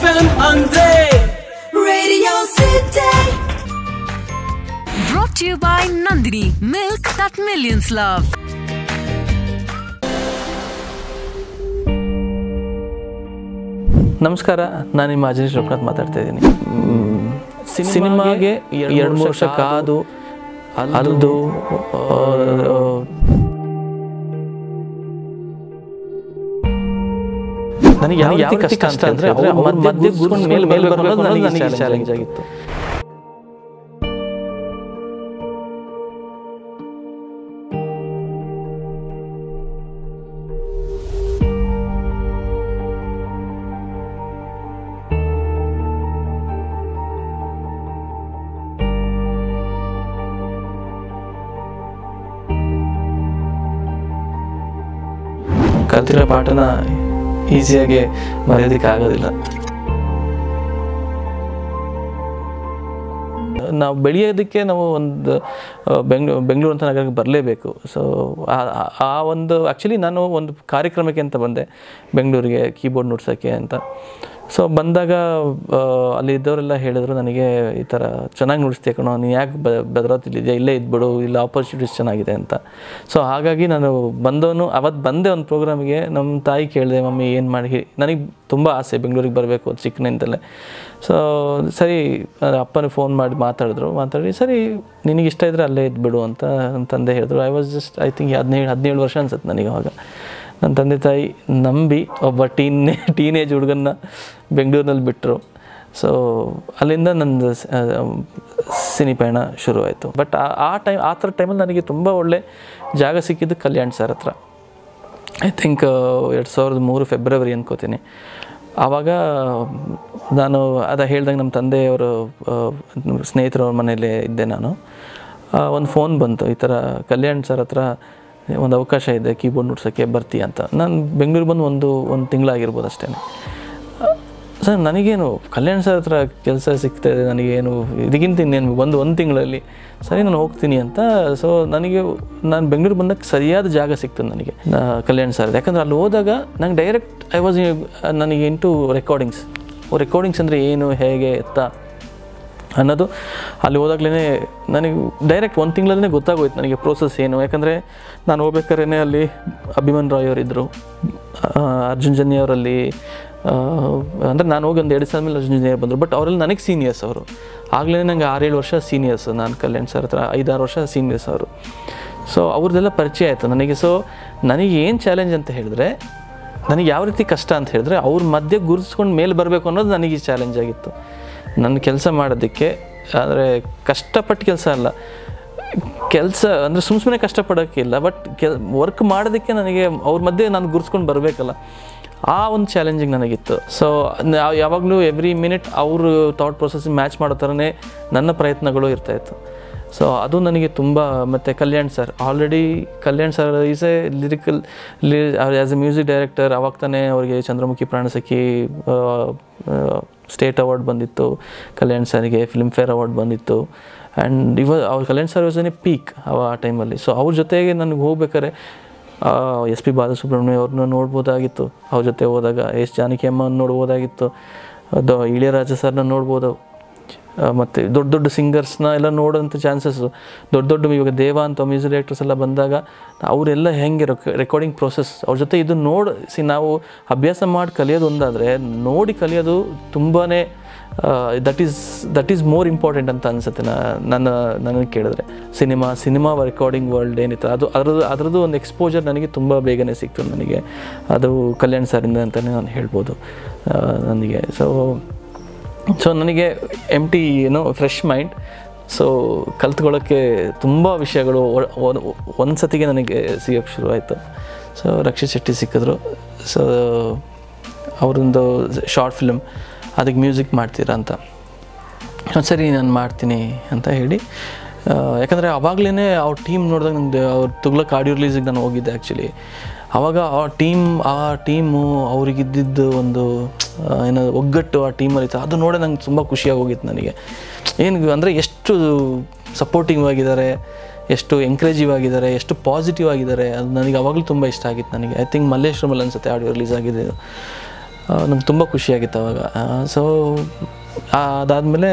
FM ಅಂದ್ರೆ Radio City. Brought to you by Nandini, milk that millions love. ನಮಸ್ಕಾರ ನಾನು ನಿಮ್ಮ ಅಜನೀಶ್ ಲೋಕನಾಥ್ ಮಾತಾಡ್ತಾ ಇದ್ದೀನಿ ಸಿನಿಮಾಗೆ ಎರಡು ಮೂರು ವರ್ಷ ಕಾದು ಅಲ್ದು ನನಗೆ ಯಾವ ಯಾವ ಕಷ್ಟ ಅಂತ ಅಂದ್ರೆ ಅವ್ರ ಮಧ್ಯೆ ಗುರುಸ್ಕೊಂಡು ಮೇಲೆ ಮೇಲೆ ಬರೋದು ನನಗೆ ಚಾಲೆಂಜ್ ಆಗಿತ್ತು ಕಲ್ತಿರೋ ಪಾಠನ ಈಸಿಯಾಗಿ ಮರೆಯೋದಕ್ಕೆ ಆಗೋದಿಲ್ಲ ನಾವು ಬೆಳೆಯೋದಕ್ಕೆ ನಾವು ಒಂದು ಬೆಂಗ್ಳೂರು ಬೆಂಗಳೂರು ಅಂತ ನಗರಕ್ಕೆ ಬರಲೇಬೇಕು ಸೊ ಆ ಒಂದು ಆ್ಯಕ್ಚುಲಿ ನಾನು ಒಂದು ಕಾರ್ಯಕ್ರಮಕ್ಕೆ ಅಂತ ಬಂದೆ ಬೆಂಗಳೂರಿಗೆ ಕೀಬೋರ್ಡ್ ನುಡ್ಸೋಕ್ಕೆ ಅಂತ ಸೊ ಬಂದಾಗ ಆ, ಅಲ್ಲಿ ಇದ್ದವರೆಲ್ಲ ಹೇಳಿದ್ರು ನನಗೆ ಈ ಥರ ಚೆನ್ನಾಗಿ ನುಡಿಸ್ತೀಯ ಕಣೋ ನೀನು ಯಾಕೆ ಬೆದರೋತಿಲ್ಲಿದೆಯಾ ಇಲ್ಲೇ ಇದ್ಬಿಡು ಇಲ್ಲಿ ಆಪರ್ಚುನಿಟೀಸ್ ಚೆನ್ನಾಗಿದೆ ಅಂತ ಸೊ ಹಾಗಾಗಿ ನಾನು ಬಂದವನು ಅವತ್ತು ಬಂದೆ ಒಂದು ಪ್ರೋಗ್ರಾಮಿಗೆ ನಮ್ಮ ತಾಯಿ ಕೇಳಿದೆ ಮಮ್ಮಿ ಏನು ಮಾಡಿ ನನಗೆ ತುಂಬ ಆಸೆ ಬೆಂಗಳೂರಿಗೆ ಬರಬೇಕು ಚಿಕ್ಕನಿಂದಲೇ ಸೊ ಸರಿ ಅಪ್ಪನಿಗೆ ಫೋನ್ ಮಾಡಿ ಮಾತಾಡಿದ್ರು ಮಾತಾಡಿ ಸರಿ ನಿನಗೆ ಇಷ್ಟ ಇದ್ದರೆ ಅಲ್ಲೇ ಇದ್ಬಿಡು ಅಂತ ನನ್ನ ತಂದೆ ಹೇಳಿದ್ರು I was just I think ಹದಿನೇಳು ಹದಿನೇಳು ವರ್ಷ ಅನ್ಸುತ್ತೆ ನನಗೆ ಅವಾಗ ನನ್ನ ತಂದೆ ತಾಯಿ ನಂಬಿ ಒಬ್ಬ ಟೀನೇ ಟೀನೇಜ್ ಹುಡುಗನ್ನ ಬೆಂಗಳೂರಿನಲ್ಲಿ ಬಿಟ್ಟರು ಸೊ ಅಲ್ಲಿಂದ ನಂದು ಸ- ಆ, ಸಿನಿ ಪಯಣ ಶುರುವಾಯಿತು ಬಟ್ ಆ ಟೈಮ್ ಆ ಥರ ಟೈಮಲ್ಲಿ ನನಗೆ ತುಂಬ ಒಳ್ಳೆ ಜಾಗ ಸಿಕ್ಕಿದ್ದು ಕಲ್ಯಾಣ್ ಸರ್ ಹತ್ರ ಐ ಥಿಂಕ್ ಎರಡು ಸಾವಿರದ ಮೂರು ಫೆಬ್ರವರಿ ಅನ್ಕೋತೀನಿ ಆವಾಗ ನಾನು ಅದ ಹೇಳ್ದಂಗೆ ನಮ್ಮ ತಂದೆಯವರು ಸ್ನೇಹಿತರವ್ರ ಮನೇಲಿ ಇದ್ದೆ ನಾನು ಒಂದು ಫೋನ್ ಬಂತು ಈ ಥರ ಕಲ್ಯಾಣ್ ಸರ್ ಹತ್ರ ಒಂದು ಅವಕಾಶ ಇದೆ ಕೀಬೋರ್ಡ್ ನುಡ್ಸೋಕ್ಕೆ ಬರ್ತೀಯ ಅಂತ ನಾನು ಬೆಂಗಳೂರಿಗೆ ಬಂದು ಒಂದು ಒಂದು ತಿಂಗಳಾಗಿರ್ಬೋದು ಅಷ್ಟೇ ಸರ್ ನನಗೇನು ಕಲ್ಯಾಣ್ ಸರ್ ಹತ್ರ ಕೆಲಸ ಸಿಗ್ತಾ ಇದೆ ನನಗೇನು ಇದಕ್ಕಿಂತ ಇನ್ನೇನು ಒಂದು ಒಂದು ತಿಂಗಳಲ್ಲಿ ಸರಿ ನಾನು ಹೋಗ್ತೀನಿ ಅಂತ ಸೊ ನನಗೆ ನಾನು ಬೆಂಗಳೂರು ಬಂದಾಗ ಸರಿಯಾದ ಜಾಗ ಸಿಕ್ತು ನನಗೆ ಆ, ಕಲ್ಯಾಣ್ ಸರ್ ಯಾಕಂದ್ರೆ ಅಲ್ಲಿ ಹೋದಾಗ ನಂಗೆ ಡೈರೆಕ್ಟ್ ಐ ವಾಸ್ ನನಗೆ ಇಂಟು ರೆಕಾರ್ಡಿಂಗ್ಸ್ ರೆಕಾರ್ಡಿಂಗ್ಸ್ ಅಂದರೆ ಏನು ಹೇಗೆ ಎತ್ತ ಅನ್ನೋದು ಅಲ್ಲಿ ಹೋದಾಗ್ಲೇ ನನಗೆ ಡೈರೆಕ್ಟ್ ಒಂದು ತಿಂಗಳಲ್ಲೇ ಗೊತ್ತಾಗೋಯ್ತು ನನಗೆ ಪ್ರೋಸೆಸ್ ಏನು ಯಾಕಂದರೆ ನಾನು ಹೋಗ್ಬೇಕಾದ್ರೆ ಅಲ್ಲಿ ಅಭಿಮನ್ ರಾಯ್ ಅವರಿದ್ದರು ಅರ್ಜುನ್ ಜನ್ಯ ಅವರಲ್ಲಿ ಅಂದರೆ ನಾನು ಹೋಗಿ ಒಂದು ಎರಡು ಸಾವಿರ ಮೇಲೆ ಅರ್ಜುನ್ ಜನ್ಯ ಬಂದರು ಬಟ್ ಅವರಲ್ಲಿ ನನಗೆ ಸೀನಿಯರ್ಸ್ ಅವರು ಆಗಲೇ ನನಗೆ ಆರೇಳು ವರ್ಷ ಸೀನಿಯರ್ಸ್ ನಾನು ಕಲ್ಯಾಣ್ ಸರ್ ಹತ್ರ ಐದಾರು ವರ್ಷ ಸೀನಿಯರ್ಸ್ ಅವರು ಸೊ ಅವ್ರದ್ದೆಲ್ಲ ಪರಿಚಯ ಆಯಿತು ನನಗೆ ಸೊ ನನಗೆ ಏನು ಚಾಲೆಂಜ್ ಅಂತ ಹೇಳಿದ್ರೆ ನನಗೆ ಯಾವ ರೀತಿ ಕಷ್ಟ ಅಂತ ಹೇಳಿದ್ರೆ ಅವ್ರ ಮಧ್ಯೆ ಗುರುತಿಸ್ಕೊಂಡು ಮೇಲೆ ಬರಬೇಕು ಅನ್ನೋದು ನನಗೆ ಚಾಲೆಂಜ್ ಆಗಿತ್ತು ನನ್ನ ಕೆಲಸ ಮಾಡೋದಕ್ಕೆ ಅಂದರೆ ಕಷ್ಟಪಟ್ಟು ಕೆಲಸ ಅಲ್ಲ ಕೆಲಸ ಅಂದರೆ ಸುಮ್ಮ ಸುಮ್ಮನೆ ಕಷ್ಟಪಡೋಕ್ಕಿಲ್ಲ ಬಟ್ ಕೆಲ್ ವರ್ಕ್ ಮಾಡೋದಕ್ಕೆ ನನಗೆ ಅವ್ರ ಮಧ್ಯೆ ನಾನು ಗುರುಸ್ಕೊಂಡು ಬರಬೇಕಲ್ಲ ಆ ಒಂದು ಚಾಲೆಂಜಿಂಗ್ ನನಗಿತ್ತು ಸೊ ಯಾವಾಗಲೂ ಎವ್ರಿ ಮಿನಿಟ್ ಅವರು ಥಾಟ್ ಪ್ರೊಸೆಸ್ ಮ್ಯಾಚ್ ಮಾಡೋ ಥರನೇ ನನ್ನ ಪ್ರಯತ್ನಗಳು ಇರ್ತಾಯಿತ್ತು ಸೊ ಅದು ನನಗೆ ತುಂಬ ಮತ್ತು Kalyan sir already Kalyan sir is a lyrical ಲಿ ಆ್ಯಸ್ ಎ ಮ್ಯೂಸಿಕ್ ಡೈರೆಕ್ಟರ್ ಅವಾಗ ತಾನೇ ಅವರಿಗೆ ಚಂದ್ರಮುಖಿ ಪ್ರಾಣಸಖಿ ಸ್ಟೇಟ್ ಅವಾರ್ಡ್ ಬಂದಿತ್ತು ಕಲ್ಯಾಣ್ ಸರ್ಗೆ ಫಿಲ್ಮ್ಫೇರ್ ಅವಾರ್ಡ್ ಬಂದಿತ್ತು ಆ್ಯಂಡ್ ಇವ ಅವ್ರ Kalyan sir was in a peak ಅವ ಆ ಟೈಮಲ್ಲಿ ಸೊ ಅವ್ರ ಜೊತೆಗೆ ನನಗೆ ಹೋಗ್ಬೇಕಾದ್ರೆ ಎಸ್ ಪಿ ಬಾಲಸುಬ್ರಹ್ಮಣ್ಯ ಅವ್ರನ್ನ ನೋಡ್ಬೋದಾಗಿತ್ತು ಅವ್ರ ಜೊತೆ ಹೋದಾಗ ಎಸ್ ಜಾನಕಿ ಅಮ್ಮನ ನೋಡ್ಬೋದಾಗಿತ್ತು ಅದು ಇಳಿಯರಾಜ ಸರ್ನ ನೋಡ್ಬೋದು ಮತ್ತು ದೊಡ್ಡ ದೊಡ್ಡ ಸಿಂಗರ್ಸ್ನ ಎಲ್ಲ ನೋಡೋಂಥ ಚಾನ್ಸಸ್ಸು ದೊಡ್ಡ ದೊಡ್ಡ ಇವಾಗ ದೇವ ಅಂತ ಮ್ಯೂಸಿಕ್ ಡೈರೆಕ್ಟರ್ಸ್ ಎಲ್ಲ ಬಂದಾಗ ಅವರೆಲ್ಲ ಹೆಂಗೆ ರೆಕಾರ್ಡಿಂಗ್ ಪ್ರೋಸೆಸ್ ಅವ್ರ ಜೊತೆ ಇದು ನೋಡಿ ಸಿ ನಾವು ಅಭ್ಯಾಸ ಮಾಡಿ ಕಲಿಯೋದು ಒಂದಾದರೆ ನೋಡಿ ಕಲಿಯೋದು ತುಂಬಾ that is that is more important ಅಂತ ಅನಿಸುತ್ತೆ ನನ್ನ ನನಗೆ ಕೇಳಿದ್ರೆ ಸಿನಿಮಾ ಸಿನಿಮಾ ರೆಕಾರ್ಡಿಂಗ್ ವರ್ಲ್ಡ್ ಏನಿತ್ತು ಅದು ಅದರದ್ದು ಅದರದ್ದು ಒಂದು ಎಕ್ಸ್ಪೋಜರ್ ನನಗೆ ತುಂಬ ಬೇಗನೆ ಸಿಕ್ತು ನನಗೆ ಅದು ಕಲ್ಯಾಣ್ ಸರಿಂದ ಅಂತಲೇ ನಾನು ಹೇಳ್ಬೋದು ಆ, ನನಗೆ ಸೊ ಸೊ ನನಗೆ ಎಮ್ ಟಿ ಏನು ಫ್ರೆಶ್ ಮೈಂಡ್ ಸೊ ಕಲ್ತ್ಕೊಳ್ಳೋಕ್ಕೆ ತುಂಬ ವಿಷಯಗಳು ಒಂದು ಸತಿಗೆ ನನಗೆ ಸಿಗೋಕ್ಕೆ ಶುರುವಾಯಿತು ಸೊ ರಕ್ಷಿತ್ ಶೆಟ್ಟಿ ಸಿಕ್ಕಿದ್ರು ಸೊ ಅವರೊಂದು ಶಾರ್ಟ್ ಫಿಲ್ಮ್ ಅದಕ್ಕೆ ಮ್ಯೂಸಿಕ್ ಮಾಡ್ತೀರಾ ಅಂತ ಒಂದ್ ಸರಿ ನಾನು ಮಾಡ್ತೀನಿ ಅಂತ ಹೇಳಿ ಆ, ಯಾಕಂದರೆ ಅವಾಗಲೇ ಅವ್ರ ಟೀಮ್ ನೋಡಿದಾಗ ನಂದು ಅವ್ರ ತುಗ್ಲಕ್ ಆಡಿಯೋ ರಿಲೀಸಿಗೆ ನಾನು ಹೋಗಿದ್ದೆ ಆ್ಯಕ್ಚುಲಿ ಆವಾಗ ಆ ಟೀಮ್ ಆ ಟೀಮು ಅವ್ರಿಗಿದ್ದಿದ್ದು ಒಂದು ಆ, ಏನೋ ಒಗ್ಗಟ್ಟು ಆ ಟೀಮಲ್ಲಿ ಇತ್ತು ಅದು ನೋಡಿ ನಂಗೆ ತುಂಬ ಖುಷಿಯಾಗಿ ಹೋಗಿತ್ತು ನನಗೆ ಏನು ಅಂದರೆ ಎಷ್ಟು ಸಪೋರ್ಟಿವ್ ಆಗಿದ್ದಾರೆ ಎಷ್ಟು ಎಂಕರೇಜಿವ್ ಆಗಿದ್ದಾರೆ ಎಷ್ಟು ಪಾಸಿಟಿವ್ ಆಗಿದ್ದಾರೆ ಅದು ನನಗೆ ಅವಾಗಲೂ ತುಂಬ ಇಷ್ಟ ಆಗಿತ್ತು ನನಗೆ ಐ ಥಿಂಕ್ ಮಲ್ಲೇಶ್ವರಮಲ್ಲಿ ಅನ್ಸುತ್ತೆ ಆಡಿಯೋ ರಿಲೀಸ್ ಆಗಿದೆ ನಂಗೆ ತುಂಬ ಖುಷಿಯಾಗಿತ್ತು ಅವಾಗ ಸೊ ಅದಾದಮೇಲೆ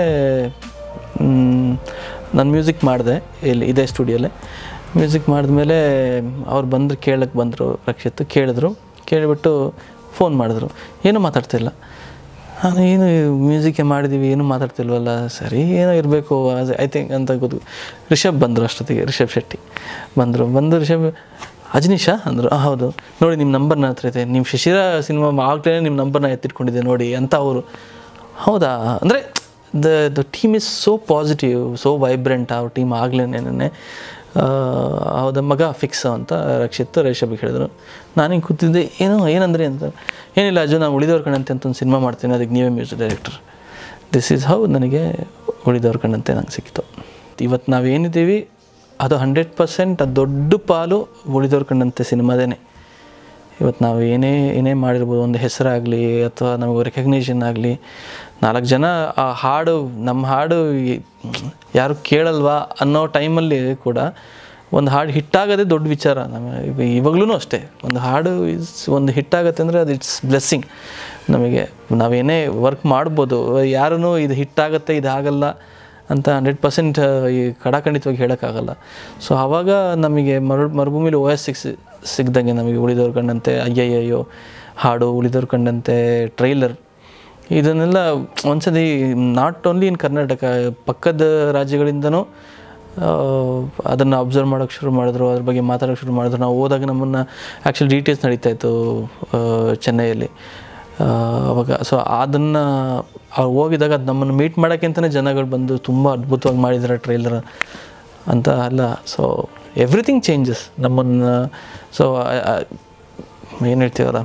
ನಾನು ಮ್ಯೂಸಿಕ್ ಮಾಡಿದೆ ಇಲ್ಲಿ ಇದೇ ಸ್ಟುಡಿಯೋಲ್ಲೇ ಮ್ಯೂಸಿಕ್ ಮಾಡಿದ್ಮೇಲೆ ಅವ್ರು ಬಂದರು ಕೇಳಕ್ಕೆ ಬಂದರು ರಕ್ಷಿತ್ ಕೇಳಿದ್ರು ಕೇಳಿಬಿಟ್ಟು ಫೋನ್ ಮಾಡಿದ್ರು ಏನೂ ಮಾತಾಡ್ತಿಲ್ಲ ನಾನು ಏನು ಮ್ಯೂಸಿಕ್ಕೆ ಮಾಡಿದ್ದೀವಿ ಏನೂ ಮಾತಾಡ್ತಿಲ್ವಲ್ಲ ಸರಿ ಏನೋ ಇರಬೇಕು ಐ ಥಿಂಕ್ ಅಂತ ಗೊತ್ತು ರಿಷಬ್ ಬಂದರು ಅಷ್ಟೊತ್ತಿಗೆ ರಿಷಬ್ ಶೆಟ್ಟಿ ಬಂದರು ಬಂದು ರಿಷಬ್ ಅಜನೀಶಾ ಅಂದರು "ಆ, ಹೌದು ನೋಡಿ ನಿಮ್ಮ ನಂಬರ್ ನನ್ನ ಹತ್ರ ಇದೆ ನಿಮ್ಮ ಶಿಶಿರ ಸಿನಿಮಾ ಆಗಲೇ ನಿಮ್ಮ ನಂಬರ್ನ ಎತ್ತಿಟ್ಕೊಂಡಿದ್ದೆ ನೋಡಿ ಅಂತ ಅವರು ಹೌದಾ ಅಂದರೆ the the team is so positive so vibrant ಅವ್ರ ಟೀಮ್ ಆಗಲೇನೆ ಹೌದ ಮಗ ಫಿಕ್ಸ್ ಅಂತ ರಕ್ಷಿತ್ ರೇಷಬಿಗೆ ಹೇಳಿದ್ರು ನಾನು ಹಿಂಗೆ ಕೂತಿದ್ದೆ ಏನೋ ಏನಂದ್ರಿ ಅಂತ ಏನಿಲ್ಲ ಅಜು ನಾನು ಉಳಿದವ್ರ ಕಣ್ಣಂತೆ ಅಂತ ಒಂದು ಸಿನಿಮಾ ಮಾಡ್ತೀನಿ ಅದಕ್ಕೆ ನೀವೇ music director this is how ನನಗೆ ಉಳಿದವ್ರ ಕಣ್ಣಂತೆ ನಂಗೆ ಸಿಕ್ಕಿತು ಇವತ್ತು ನಾವೇನಿದ್ದೀವಿ ಅದು ಹಂಡ್ರೆಡ್ ಪರ್ಸೆಂಟ್ ಅದು ದೊಡ್ಡ ಪಾಲು ಉಳಿದವ್ರ ಕಣ್ಣಂತೆ ಸಿನಿಮಾದೇನೆ ಇವತ್ತು ನಾವು ಏನೇ ಏನೇ ಮಾಡಿರ್ಬೋದು ಒಂದು ಹೆಸರಾಗಲಿ ಅಥವಾ ನಮಗೆ ರೆಕಗ್ನೇಷನ್ ಆಗಲಿ ನಾಲ್ಕು ಜನ ಆ ಹಾಡು ನಮ್ಮ ಹಾಡು ಈ- ಯಾರು ಕೇಳಲ್ವಾ ಅನ್ನೋ ಟೈಮಲ್ಲಿ ಕೂಡ ಒಂದು ಹಾಡು ಹಿಟ್ಟಾಗೋದೇ ದೊಡ್ಡ ವಿಚಾರ ನಮ್ಮ ಇವಾಗಲೂ ಅಷ್ಟೇ ಒಂದು ಹಾಡು ಇಸ್ ಒಂದು ಹಿಟ್ಟಾಗತ್ತೆ ಅಂದರೆ ಅದು ಇಟ್ಸ್ ಬ್ಲೆಸ್ಸಿಂಗ್ ನಮಗೆ ನಾವೇನೇ ವರ್ಕ್ ಮಾಡ್ಬೋದು ಯಾರೂ ಇದು ಹಿಟ್ಟಾಗತ್ತೆ ಇದು ಆಗಲ್ಲ ಅಂತ ಹಂಡ್ರೆಡ್ ಪರ್ಸೆಂಟ್ ಈ ಕಡಾಖಂಡಿತವಾಗಿ ಹೇಳೋಕ್ಕಾಗಲ್ಲ ಸೊ ಆವಾಗ ನಮಗೆ ಮರು ಮರುಭೂಮಿಲಿ ಓ ಎಸ್ ಸಿಕ್ಸ್ ಸಿಗ್ದಂಗೆ ನಮಗೆ ಉಳಿದವ್ರ ಕಂಡಂತೆ ಅಯ್ಯಯ್ಯೋ ಹಾಡು ಉಳಿದವ್ರ ಕಂಡಂತೆ ಟ್ರೈಲರ್ ಇದನ್ನೆಲ್ಲ ಒಂದ್ಸತಿ ನಾಟ್ ಓನ್ಲಿ ಇನ್ ಕರ್ನಾಟಕ ಪಕ್ಕದ ರಾಜ್ಯಗಳಿಂದನೂ ಅದನ್ನು ಅಬ್ಸರ್ವ್ ಮಾಡೋಕ್ಕೆ ಶುರು ಮಾಡಿದ್ರು ಅದ್ರ ಬಗ್ಗೆ ಮಾತಾಡೋಕ್ಕೆ ಶುರು ಮಾಡಿದ್ರು ನಾವು ಹೋದಾಗ ನಮ್ಮನ್ನು ಆ್ಯಕ್ಚುಲಿ ಡೀಟೇಲ್ಸ್ ನಡೀತಾ ಇತ್ತು ಆ, ಚೆನ್ನೈಯಲ್ಲಿ ಆ, ಅವಾಗ ಸೊ ಅದನ್ನು ಅವ್ರು ಹೋಗಿದಾಗ ಅದು ನಮ್ಮನ್ನು ಮೀಟ್ ಮಾಡೋಕ್ಕೆ ಅಂತಲೇ ಜನಗಳು ಬಂದು ತುಂಬ ಅದ್ಭುತವಾಗಿ ಮಾಡಿದ್ದಾರೆ ಟ್ರೈಲರ್ ಅಂತ ಅಲ್ಲ ಸೊ ಎವ್ರಿಥಿಂಗ್ ಚೇಂಜಸ್ ನಮ್ಮನ್ನು ಸೊ ಏನು ಹೇಳ್ತೀವಲ್ಲ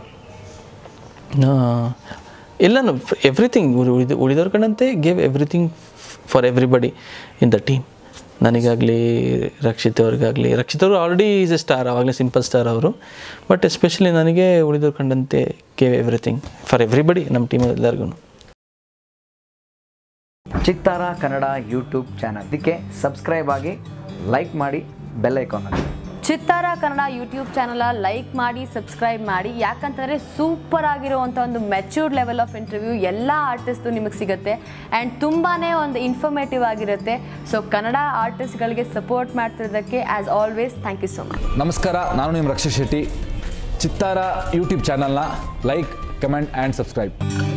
ಎಲ್ಲನೂ ಎವ್ರಿಥಿಂಗ್ ಉಳಿದ ಉಳಿದವ್ರ ಕಣ್ಣಂತೆ gave everything for everybody in the team ನನಗಾಗಲಿ ರಕ್ಷಿತ್ ಅವ್ರಿಗಾಗಲಿ ರಕ್ಷಿತ್ ಅವರು ಆಲ್ರೆಡಿ ಈಸ್ ಎ ಸ್ಟಾರ್ ಆವಾಗಲೇ ಸಿಂಪಲ್ ಸ್ಟಾರ್ ಅವರು ಬಟ್ ಎಸ್ಪೆಷಲಿ ನನಗೆ ಉಳಿದವ್ರ ಕಂಡಂತೆ ಗೇವ್ ಎವ್ರಿಥಿಂಗ್ ಫಾರ್ ಎವ್ರಿಬಡಿ ನಮ್ಮ ಟೀಮಲ್ಲಿ ಎಲ್ಲರಿಗೂ ಚಿತ್ತಾರ ಕನ್ನಡ ಯೂಟ್ಯೂಬ್ ಚಾನಲ್ ಇದಕ್ಕೆ ಸಬ್ಸ್ಕ್ರೈಬ್ ಆಗಿ ಲೈಕ್ ಮಾಡಿ ಬೆಲ್ ಐಕಾನ್ ಅಲ್ಲಿ Chittara Kannada YouTube channel like ಮಾಡಿ ಸಬ್ಸ್ಕ್ರೈಬ್ ಮಾಡಿ ಯಾಕಂತಂದರೆ ಸೂಪರ್ ಆಗಿರುವಂಥ ಒಂದು ಮೆಚ್ಯೂರ್ಡ್ ಲೆವೆಲ್ ಆಫ್ ಇಂಟರ್ವ್ಯೂ ಎಲ್ಲ ಆರ್ಟಿಸ್ಟು ನಿಮಗೆ ಸಿಗುತ್ತೆ ಆ್ಯಂಡ್ ತುಂಬಾ ಒಂದು ಇನ್ಫಾರ್ಮೇಟಿವ್ ಆಗಿರುತ್ತೆ ಸೊ ಕನ್ನಡ ಆರ್ಟಿಸ್ಟ್ಗಳಿಗೆ ಸಪೋರ್ಟ್ ಮಾಡ್ತಿರೋದಕ್ಕೆ as always thank you so much ನಮಸ್ಕಾರ ನಾನು ನಿಮ್ಮ ರಕ್ಷಿತ್ ಶೆಟ್ಟಿ ಚಿತ್ತಾರ ಯೂಟ್ಯೂಬ್ ಚಾನಲ್ನ ಲೈಕ್ ಕಮೆಂಟ್ ಆ್ಯಂಡ್ ಸಬ್ಸ್ಕ್ರೈಬ್